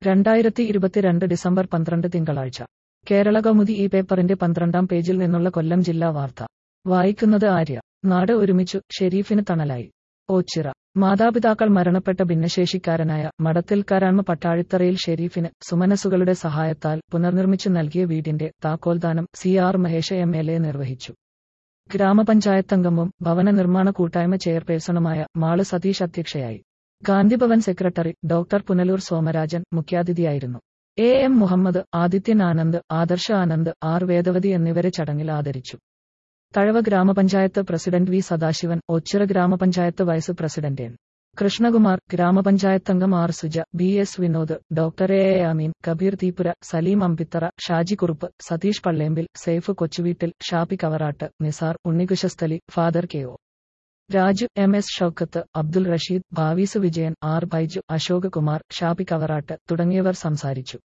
രണ്ടായിരത്തി ഇരുപത്തിരണ്ട് ഡിസംബർ പന്ത്രണ്ട് തിങ്കളാഴ്ച കേരള കൗമുദി ഈ പേപ്പറിന്റെ പന്ത്രണ്ടാം പേജിൽ നിന്നുള്ള കൊല്ലം ജില്ലാ വാർത്ത വായിക്കുന്നത് ആര്യ നാട് ഒരുമിച്ചു ഷെരീഫിന് തണലായി ഓച്ചിറ മാതാപിതാക്കൾ മരണപ്പെട്ട ഭിന്നശേഷിക്കാരനായ മടത്തിൽക്കാരാൺമ പട്ടാഴിത്തറയിൽ ഷെരീഫിന് സുമനസുകളുടെ സഹായത്താൽ പുനർനിർമ്മിച്ചു നൽകിയ വീടിന്റെ താക്കോൽദാനം C R Mahesh M L A നിർവഹിച്ചു ഗ്രാമപഞ്ചായത്തംഗവും ഭവന നിർമ്മാണ കൂട്ടായ്മ ചെയർപേഴ്സണുമായ മാള് സതീഷ് അധ്യക്ഷയായി ഗാന്ധിഭവൻ സെക്രട്ടറി ഡോക്ടർ പുനലൂർ സോമരാജൻ മുഖ്യാതിഥിയായിരുന്നു A M Muhammad Adithyan Anand Adarsh Anand R Vedavati എന്നിവരെ ചടങ്ങിൽ ആദരിച്ചു തഴവ ഗ്രാമപഞ്ചായത്ത് പ്രസിഡന്റ് വി സദാശിവൻ ഒച്ചിറ ഗ്രാമപഞ്ചായത്ത് വൈസ് പ്രസിഡന്റ് എൻ കൃഷ്ണകുമാർ ഗ്രാമപഞ്ചായത്തംഗം R Suja B S Vinod doctor A A Ameen Kabeer തീപുര സലീം അമ്പിത്തറ ഷാജി കുറുപ്പ് സതീഷ് പള്ളേമ്പിൽ സേഫ് കൊച്ചുവീട്ടിൽ ഷാപ്പി കവറാട്ട് നിസാർ ഉണ്ണികുശസ്ഥലി father K O Raju M S Shoukath Abdul Rasheed ഭാവീസ് വിജയൻ ആർ ബൈജു അശോക് കുമാർ ഷാപ്പി കവറാട്ട് തുടങ്ങിയവർ സംസാരിച്ചു